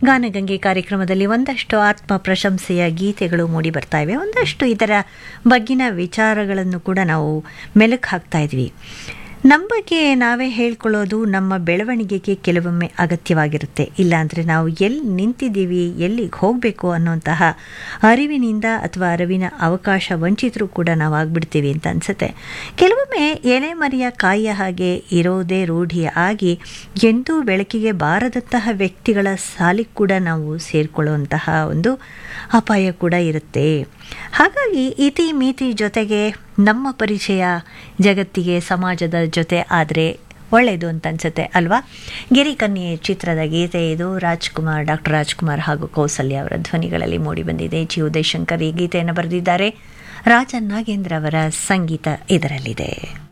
ಗಾನಗಂಗೆ ಕಾರ್ಯಕ್ರಮದಲ್ಲಿ ಒಂದಷ್ಟು ಆತ್ಮ ಪ್ರಶಂಸೆಯ ಗೀತೆಗಳು ಮೂಡಿ ಬರ್ತಾ ಇವೆ ಒಂದಷ್ಟು ಇದರ ಬಗ್ಗಿನ ವಿಚಾರಗಳನ್ನು ಕೂಡ ನಾವು ಮೆಲುಕು ಹಾಕ್ತಾ ಇದ್ವಿ ನಮ್ಮ ಬಗ್ಗೆ ನಾವೇ ಹೇಳ್ಕೊಳ್ಳೋದು ನಮ್ಮ ಬೆಳವಣಿಗೆಗೆ ಕೆಲವೊಮ್ಮೆ ಅಗತ್ಯವಾಗಿರುತ್ತೆ ಇಲ್ಲಾಂದರೆ ನಾವು ಎಲ್ಲಿ ನಿಂತಿದ್ದೀವಿ ಎಲ್ಲಿಗೆ ಹೋಗಬೇಕು ಅನ್ನೋಂತಹ ಅರಿವಿನಿಂದ ಅಥವಾ ಅರಿವಿನ ಅವಕಾಶ ವಂಚಿತರು ಕೂಡ ನಾವು ಆಗ್ಬಿಡ್ತೀವಿ ಅಂತ ಅನಿಸುತ್ತೆ ಕೆಲವೊಮ್ಮೆ ಎಲೆ ಮರಿಯ ಕಾಯಿಯ ಹಾಗೆ ಇರೋದೇ ರೂಢಿ ಆಗಿ ಎಂದೂ ಬೆಳಕಿಗೆ ಬಾರದಂತಹ ವ್ಯಕ್ತಿಗಳ ಸಾಲಿಗೆ ಕೂಡ ನಾವು ಸೇರಿಕೊಳ್ಳುವಂತಹ ಒಂದು ಅಪಾಯ ಕೂಡ ಇರುತ್ತೆ ಹಾಗಾಗಿ ಇತಿ ಮಿತಿ ಜೊತೆಗೆ ನಮ್ಮ ಪರಿಚಯ ಜಗತ್ತಿಗೆ ಸಮಾಜದ ಜೊತೆ ಆದರೆ ಒಳ್ಳೆಯದು ಅಂತ ಅನ್ಸುತ್ತೆ ಅಲ್ವಾ ಗಿರಿಕನ್ಯೆ ಚಿತ್ರದ ಗೀತೆ ಇದು ರಾಜ್ಕುಮಾರ್ ಡಾಕ್ಟರ್ ರಾಜ್ಕುಮಾರ್ ಹಾಗೂ ಕೌಸಲ್ಯ ಅವರ ಧ್ವನಿಗಳಲ್ಲಿ ಮೂಡಿಬಂದಿದೆ ಜಿ ಉದಯಶಂಕರ್ ಈ ಗೀತೆಯನ್ನು ಬರೆದಿದ್ದಾರೆ ರಾಜನ್ ನಾಗೇಂದ್ರ ಅವರ ಸಂಗೀತ ಇದರಲ್ಲಿದೆ